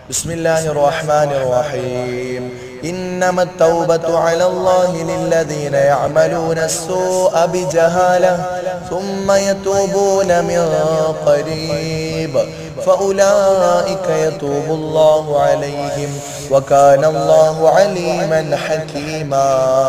بسم الله الرحمن الرحيم إنما التوبة على الله للذين يعملون السوء بجهالة ثم يتوبون من قريب فأولئك يتوب الله عليهم وكان الله عليما حكيما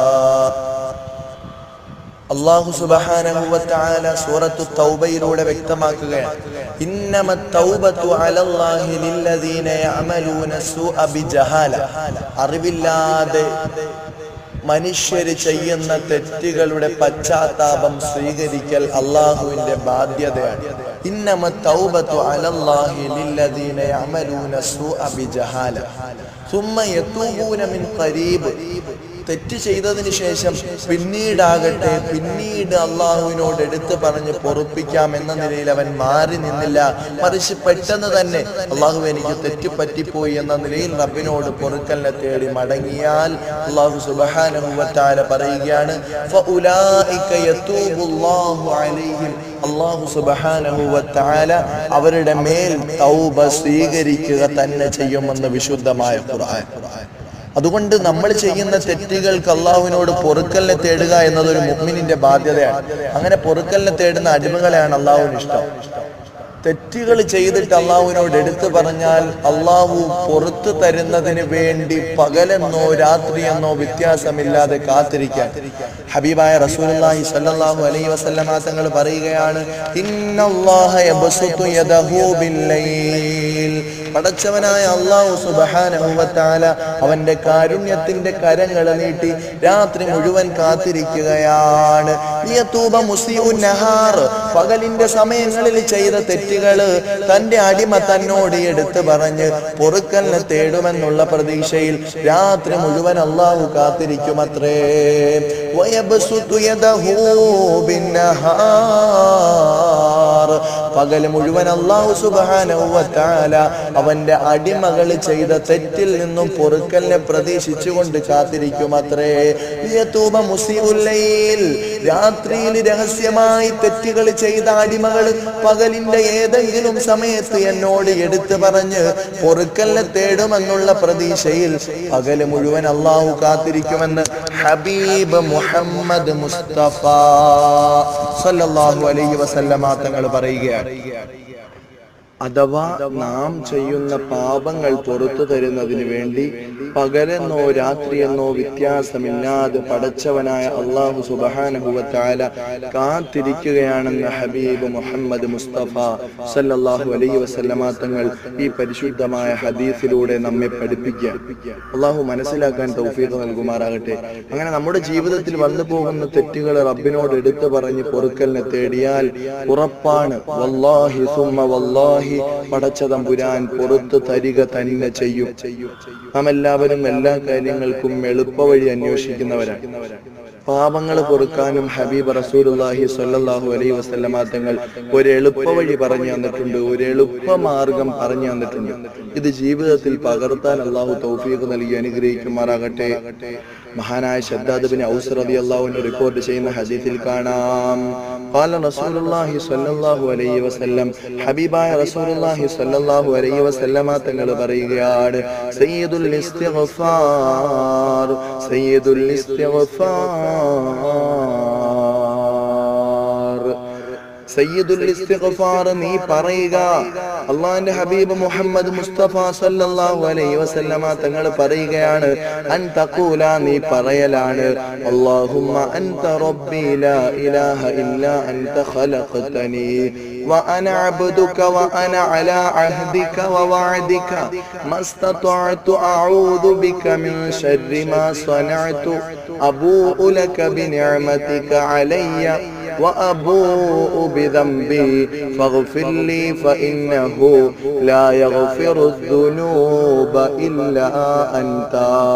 അള്ളാഹു സുബഹാനഹുവത്താല സൂറത്തു തൗബയിലൂടെ വ്യക്തമാക്കുകയാണ് ഇന്നമ തൗബത്തു അലല്ലാഹി ലില്ലദീന യഅമലൂന സൂഅ ബിജഹാല അറിവില്ലാതെ മനുഷ്യര് ചെയ്യുന്ന തെറ്റുകളുടെ പശ്ചാത്താപം സ്വീകരിക്കൽ അള്ളാഹുവിന്റെ ബാധ്യതയാണ് ഇന്നമ തൗബത്തു അലല്ലാഹി ലില്ലദീന യഅമലൂന സൂഅ ബിജഹാല ثم يتوبون من قريب തെറ്റ് ചെയ്തതിന് ശേഷം പിന്നീടാകട്ടെ പിന്നീട് അള്ളാഹുവിനോട് എടുത്തു പറഞ്ഞ് പൊറുപ്പിക്കാം എന്ന നിലയിൽ അവൻ മാറി നിന്നില്ല മറിച്ച് പെട്ടെന്ന് തന്നെ അള്ളാഹു എനിക്ക് തെറ്റ് പറ്റിപ്പോയി എന്ന നിലയിൽ റബ്ബിനോട് പൊറുക്കലിനെ തേടി മടങ്ങിയാൽ അള്ളാഹു സുബഹാനുഭവത്താല പറയുകയാണ് فَأُولَٰئِكَ يَتُوبُ اللَّهُ عَلَيْهِمْ അള്ളാഹു സുബഹാനഹുവത്താല അവരുടെ മേൽ തൗബ സ്വീകരിക്കുക തന്നെ ചെയ്യുമെന്ന് വിശുദ്ധമായ ഖുർആൻ അതുകൊണ്ട് നമ്മൾ ചെയ്യുന്ന തെറ്റുകൾക്ക് അള്ളാഹുവിനോട് പൊറുക്കലിനെ തേടുക എന്നതൊരു മുഅ്മിനിന്റെ ബാധ്യതയാണ് അങ്ങനെ പൊറുക്കലിനെ തേടുന്ന അടിമകളെയാണ് അള്ളാഹുവിന് ഇഷ്ടം തെറ്റുകൾ ചെയ്തിട്ട് അള്ളാഹുവിനോട് എടുത്തു പറഞ്ഞാൽ അള്ളാഹു പുറത്തു തരുന്നതിന് വേണ്ടി പകലെന്നോ രാത്രിയെന്നോ വ്യത്യാസമില്ലാതെ കാത്തിരിക്കാൻ ഹബീബായ റസൂലുള്ളാഹി സ്വല്ലല്ലാഹു അലൈഹി വസല്ലമ തങ്ങൾ പറയുകയാണ് ഇന്നല്ലാഹ യബ്സുതു യദഹു ബില്ലൈൽ പടച്ചവനായ അള്ളാഹു സുബ്ഹാനഹു വതആല അവന്റെ കാരുണ്യത്തിന്റെ കരങ്ങൾ നീട്ടി രാത്രി മുഴുവൻ കാത്തിരിക്കുകയാണ് ലിയതൂബ മുസ്ലിഉൻ നഹാർ പകലിന്റെ സമയങ്ങളിൽ ചെയ്ത തെറ്റുകള് തന്റെ അടിമ തന്നോട് എടുത്ത് പറഞ്ഞ് പൊറുക്കലിനെ തേടുമെന്നുള്ള പ്രതീക്ഷയിൽ രാത്രി മുഴുവൻ അള്ളാഹു കാത്തിരിക്കുമത്രേ വയബ്സുതു യദഹു ബിന്നഹാർ പകൽ മുഴുവൻ അള്ളാഹു സുബാനവത്താല അവന്റെ അടിമകൾ ചെയ്ത തെറ്റിൽ നിന്നും പൊറുക്കലിനെ പ്രതീക്ഷിച്ചുകൊണ്ട് കാത്തിരിക്കും അത്രേ ലിയതൂബ മുസിഉല്ലൈൽ രാത്രിയിൽ രഹസ്യമായി തെറ്റുകൾ ചെയ്ത അടിമകൾ പകലിന്റെ ഏതെങ്കിലും സമയത്ത് എന്നോട് എടുത്തു പറഞ്ഞ് പൊറുക്കലിനെ തേടുമെന്നുള്ള പ്രതീക്ഷയിൽ പകല് മുഴുവൻ അള്ളാഹു കാത്തിരിക്കുമെന്ന് ഹബീബ് മുഹമ്മദ് മുസ്തഫ സല്ലല്ലാഹു അലൈഹി വസല്ലമ തങ്ങൾ പറയുകയാണ് അഥവാ നാം ചെയ്യുന്ന പാപങ്ങൾ പുറത്തു തരുന്നതിന് വേണ്ടി പകലെന്നോ രാത്രിയെന്നോ വ്യത്യാസമില്ലാതെ പടച്ചവനായ അള്ളാഹു സുബഹാനഹുവത്താല കാത്തിരിക്കുകയാണെന്ന് ഹബീബ് മുഹമ്മദ് മുസ്തഫ സല്ലല്ലാഹു അലൈഹി വസല്ലമ തങ്ങൾ ഈ പരിശുദ്ധമായ ഹദീസിലൂടെ നമ്മെ പഠിപ്പിക്കുക അള്ളാഹു മനസ്സിലാക്കാൻ തൗഫീഖ് നൽകുമാറാകട്ടെ അങ്ങനെ നമ്മുടെ ജീവിതത്തിൽ വന്നു പോകുന്ന തെറ്റുകൾ റബ്ബിനോട് എടുത്തു പറഞ്ഞ് പൊറുക്കലിനെ തേടിയാൽ ഉറപ്പാണ് വല്ലാഹി സുമ്മ വല്ലാഹി പടച്ചതമ്പുരാൻ പുറത്തു തരിക തന്നെ ചെയ്യും നാം എല്ലാവരും എല്ലാ കാര്യങ്ങൾക്കും എളുപ്പവഴി അന്വേഷിക്കുന്നവരാണ് പാപങ്ങൾ പൊറുക്കാനും ഹബീബ് റസൂലുള്ളാഹി സ്വല്ലല്ലാഹു അലൈഹി വസല്ലമ തങ്ങൾ ഒരു എളുപ്പവഴി പറഞ്ഞു തന്നിട്ടുണ്ട് ഒരു എളുപ്പ മാർഗം പറഞ്ഞു തന്നിട്ടുണ്ട് ഇത് ജീവിതത്തിൽ പകർത്താൻ അള്ളാഹു തൗഫീഖ് നൽകി അനുഗ്രഹിക്കുമാറാകട്ടെ മഹാനായ ശദ്ദാദ് ബിൻ ഔസ് റളിയല്ലാഹു റിപ്പോർട്ട് ചെയ്യുന്ന ഹദീസിൽ കാണാം قال رسول الله صلى الله عليه وسلم ഹബീബായ റസൂലുള്ളാഹി സ്വല്ലല്ലാഹു അലൈഹി വസല്ലമ തങ്ങൾ പറയുകയാണ് സയ്യിദുൽ ഇസ്തിഗ്ഫാർ സയ്യിദുൽ ഇസ്തിഗ്ഫാർ സയ്യിദുൽ ഇസ്തിഗ്ഫാർ നീ പറയുക അള്ളാഹിന്റെ ഹബീബ് മുഹമ്മദ് മുസ്തഫ സല്ലല്ലാഹു അലൈഹി വസല്ലമ തങ്ങൾ പറയുകയാണ് അൻ തഖൂല നീ പറയലാണ് അല്ലാഹുമ്മ അൻത റബ്ബി ലാ ഇലാഹ ഇല്ലാ അൻത ഖലഖതനി وأنا عبدك وأنا على عهدك ووعدك ما استطعت أعوذ بك من شر ما صنعت أبوء لك بنعمتك علي وأبوء بذنبي فاغفر لي فإنه لا يغفر الذنوب إلا أنت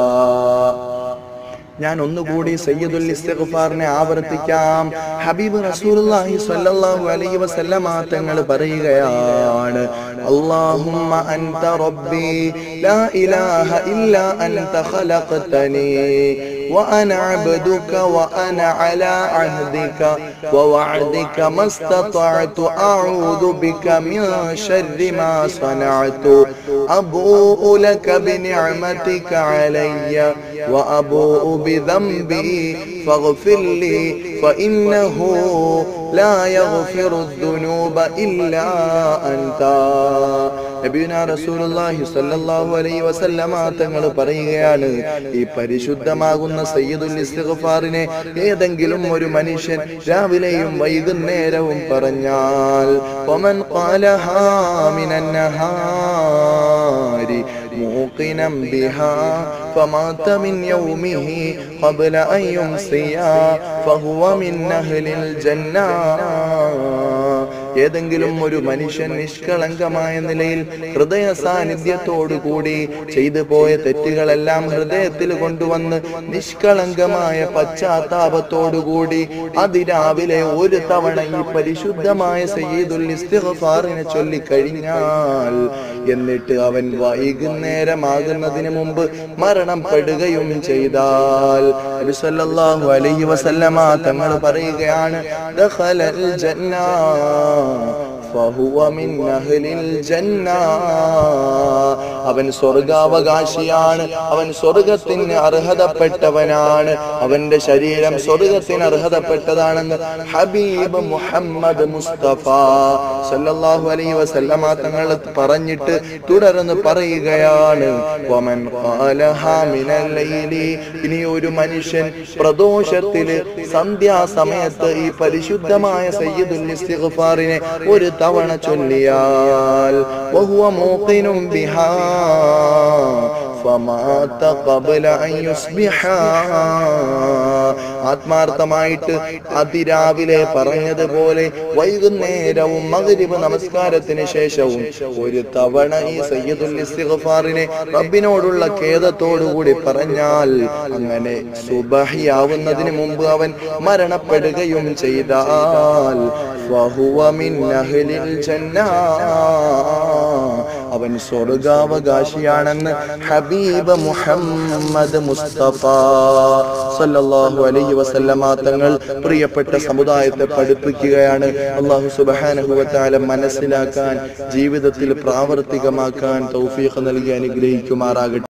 ഞാൻ ഒന്നുകൂടി സയ്യിദുൽ ഇസ്തിഗ്ഫാറിനെ ആവർത്തിക്കാം ഹബീബ് റസൂലുള്ളാഹി സ്വല്ലല്ലാഹു അലൈഹി വസല്ലമ തങ്ങൾ പറയുകയാണ് അല്ലാഹുമ്മ അൻത റബ്ബി ലാ ഇലാഹ ഇല്ലാ അൻത ഖലഖതനി وأنا عبدك وأنا على عهدك ووعدك ما استطعت أعوذ بك من شر ما صنعت أبوء لك بنعمتك علي وأبوء بذنبي فاغفر لي فإنه لا يغفر الذنوب إلا أنت നബീന റസൂലുള്ളാഹി സ്വല്ലല്ലാഹു അലൈഹി വസല്ലമ തങ്ങൾ പറയുകയാണ് ഈ പരിശുദ്ധമാകുന്ന സയ്യിദുൽ ഇസ്തിഗ്ഫാറിനെ ഏതെങ്കിലും ഒരു മനുഷ്യൻ രാവിലെയും വൈകുന്നേരവും പറഞ്ഞാൽ വമൻ ഖാലഹാ മിനൻ നഹാരി موقنا بها فمات من يومه قبل أن يمسي فهو من أهل الجنة ഏതെങ്കിലും ഒരു മനുഷ്യൻ നിഷ്കളങ്കമായ നിലയിൽ ഹൃദയ സാന്നിധ്യത്തോടുകൂടി ചെയ്തു പോയ തെറ്റുകളെല്ലാം ഹൃദയത്തിൽ കൊണ്ടുവന്ന് നിഷ്കളങ്കമായ പശ്ചാത്താപത്തോടുകൂടി അതിരാവിലെ ഒരു തവണ ഈ പരിശുദ്ധമായ സയ്യിദുൽ ഇസ്തിഗ്ഫാറിനെ ചൊല്ലിക്കഴിഞ്ഞാൽ എന്നിട്ട് അവൻ വൈകുന്നേരമാകുന്നതിന് മുമ്പ് മരണപ്പെടുകയും ചെയ്താൽ നബി സല്ലല്ലാഹു അലൈഹി വസല്ലമ തങ്ങൾ പറയുകയാണ് ദഖലൽ ജന്ന ഫഹുവ മിൻ അഹ്ലിൽ ജന്ന അവൻ സ്വർഗാവകാശിയാണ് അവൻ സ്വർഗത്തിന് അർഹതപ്പെട്ടവനാണ് അവന്റെ ശരീരം സ്വർഗത്തിന് അർഹതപ്പെട്ടതാണെന്ന് ഹബീബ് മുഹമ്മദ് മുസ്തഫ സല്ലല്ലാഹു അലൈഹി വസല്ലമ തങ്ങൾ പറഞ്ഞിട്ട് തുടർന്ന് പറയുകയാണ് വമൻ ഖാലഹാ മിനൽ ലൈലി ഇനി ഒരു മനുഷ്യൻ പ്രദോഷത്തില് സന്ധ്യാസമയത്ത് ഈ പരിശുദ്ധമായ സയ്യിദുൽ ഇസ്തിഗ്ഫാറിനെ ഒരു തവണ ചൊല്ലിയാൽ വഹുവ മൂഖിനും ബിഹാ فمات قبل أن يصبح ആത്മാർത്ഥമായിട്ട് അതിരാവിലെ പറഞ്ഞതുപോലെ വൈകുന്നേരവും മഗ്രിബ് നമസ്കാരത്തിന് ശേഷവും ഒരു തവണ ഈ സയ്യിദുൽ ഇസ്തിഗ്ഫാറിനെ റബ്ബിനോടുള്ള ഖേദത്തോടുകൂടി പറഞ്ഞാൽ അങ്ങനെ സുബഹിയാവുന്നതിന് മുമ്പ് അവൻ മരണപ്പെടുകയും ചെയ്താൽ ഫഹുവ മിൻ അഹ്ലിൽ ജന്നാ അവൻ സ്വർഗാവകാശിയാണെന്ന് ഹബീബ് മുഹമ്മദ് മുസ്തഫ സല്ലല്ലാഹു അലൈഹി വസല്ലമ തങ്ങൾ പ്രിയപ്പെട്ട സമുദായത്തെ പഠിപ്പിക്കുകയാണ് അള്ളാഹു സുബ്ഹാനഹു വ തആല മനസ്സിലാക്കാൻ ജീവിതത്തിൽ പ്രാവർത്തികമാക്കാൻ തൗഫീഖ് നൽകി അനുഗ്രഹിക്കുമാറാകട്ടെ